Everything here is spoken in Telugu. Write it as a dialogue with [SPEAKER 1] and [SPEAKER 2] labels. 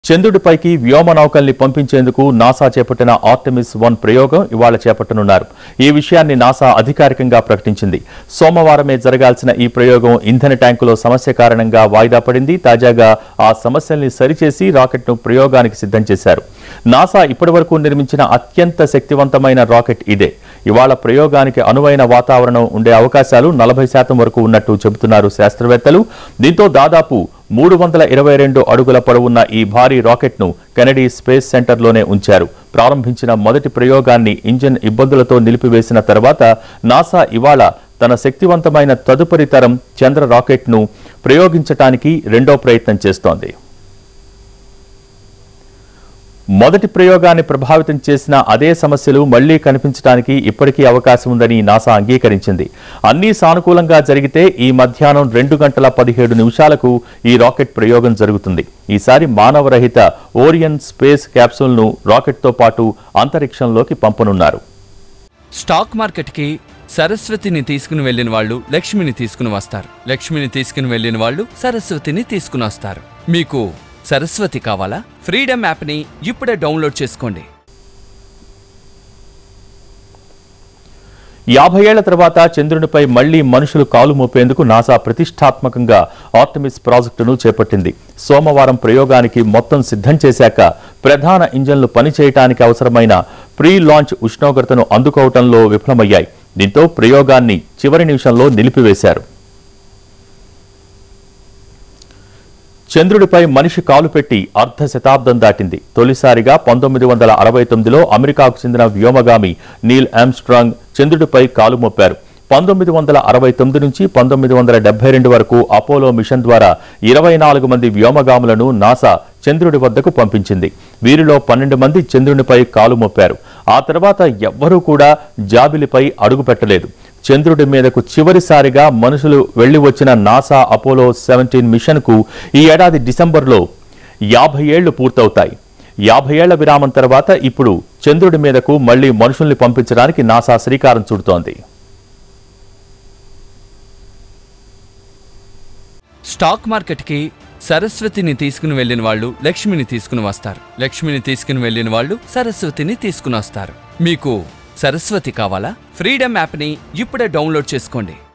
[SPEAKER 1] చంద్రుడిపైకి వ్యోమ నౌకల్ని పంపించేందుకు నాసా చేపట్టిన ఆర్టమిస్ వన్ ప్రయోగం ఇవాళ చేపట్టనున్నారు ఈ విషయాన్ని నాసా అధికారికంగా ప్రకటించింది సోమవారమే జరగాల్సిన ఈ ప్రయోగం ఇంధన ట్యాంకులో సమస్య కారణంగా వాయిదా పడింది తాజాగా ఆ సమస్యల్ని సరిచేసి రాకెట్ను ప్రయోగానికి సిద్ధం చేశారు నాసా ఇప్పటివరకు నిర్మించిన అత్యంత శక్తివంతమైన రాకెట్ ఇదే ఇవాళ ప్రయోగానికి అనువైన వాతావరణం ఉండే అవకాశాలు నలభై శాతం వరకు ఉన్నట్టు చెబుతున్నారు శాస్త్రవేత్తలు దీంతో దాదాపు మూడు వందల ఇరవై రెండు అడుగుల పొడవున్న ఈ భారీ రాకెట్ను కెనడీ స్పేస్ సెంటర్లోనే ఉంచారు ప్రారంభించిన మొదటి ప్రయోగాన్ని ఇంజిన్ ఇబ్బందులతో నిలిపివేసిన తర్వాత నాసా ఇవాళ తన శక్తివంతమైన తదుపరి తరం చంద్ర రాకెట్ను ప్రయోగించటానికి రెండో ప్రయత్నం చేస్తోంది మొదటి ప్రయోగాన్ని ప్రభావితం చేసిన అదే సమస్యలు మళ్లీ కనిపించడానికి ఇప్పటికీ అవకాశం ఉందని నాసా అంగీకరించింది అన్నీ సానుకూలంగా జరిగితే ఈ మధ్యాహ్నం రెండు గంటల పదిహేడు నిమిషాలకు ఈ రాకెట్ ప్రయోగం జరుగుతుంది ఈసారి మానవరహిత ఓరియన్ స్పేస్ క్యాప్సూల్ను రాకెట్తో పాటు అంతరిక్షంలోకి పంపనున్నారు
[SPEAKER 2] స్టాక్ మార్కెట్కి సరస్వతిని తీసుకుని వెళ్ళిన వాళ్ళు లక్ష్మిని తీసుకుని వస్తారు లక్ష్మిని తీసుకుని వెళ్ళిన వాళ్ళు సరస్వతిని తీసుకుని వస్తారు మీకు సరస్వతి కావాలా ఫ్రీడమ్ యాప్ని ఇప్పుడే డౌన్లోడ్ చేసుకోండి
[SPEAKER 1] యాభై ఏళ్ల తర్వాత చంద్రునిపై మళ్లీ మనుషులు కాలు మోపేందుకు నాసా ప్రతిష్టాత్మకంగా ఆర్టమిస్ ప్రాజెక్టును చేపట్టింది సోమవారం ప్రయోగానికి మొత్తం సిద్ధం చేశాక ప్రధాన ఇంజన్లు పనిచేయటానికి అవసరమైన ప్రీ లాంచ్ ఉష్ణోగ్రతను అందుకోవటంలో విఫలమయ్యాయి దీంతో ప్రయోగాన్ని చివరి నిమిషంలో నిలిపివేశారు చంద్రుడిపై మనిషి కాలు పెట్టి అర్ధ శతాబ్దం దాటింది తొలిసారిగా పంతొమ్మిది వందల అరవై తొమ్మిదిలో అమెరికాకు చెందిన వ్యోమగామి నీల్ ఆమ్స్ట్రాంగ్ చంద్రుడిపై కాలు మోపారు పంతొమ్మిది వందల అరవై తొమ్మిది నుంచి పంతొమ్మిది వందల డెబ్బై రెండు వరకు అపోలో మిషన్ ద్వారా ఇరవై నాలుగు మంది వ్యోమగాములను నాసా చంద్రుడి వద్దకు పంపించింది వీరిలో పన్నెండు మంది చంద్రునిపై కాలు మోపారు ఆ తర్వాత ఎవ్వరూ కూడా జాబిలిపై అడుగు పెట్టలేదు చంద్రుడి మీదకు చివరిసారిగా మనుషులు వెళ్లి వచ్చిన నాసా అపోలో సెవెంటీన్ మిషన్కు ఈ ఏడాది డిసెంబర్లో యాభై ఏళ్లు పూర్తవుతాయి యాభై ఏళ్ల విరామం తర్వాత ఇప్పుడు చంద్రుడి మీదకు మళ్లీ మనుషుల్ని పంపించడానికి నాసా శ్రీకారం చుడుతోంది
[SPEAKER 2] స్టాక్ మార్కెట్కి సరస్వతిని తీసుకుని వెళ్ళిన వాళ్ళు లక్ష్మిని తీసుకుని వస్తారు లక్ష్మిని తీసుకుని వెళ్ళిన వాళ్ళు సరస్వతిని తీసుకుని వస్తారు మీకు సరస్వతి కావాలా ఫ్రీడమ్ యాప్ని ఇప్పుడే డౌన్లోడ్ చేసుకోండి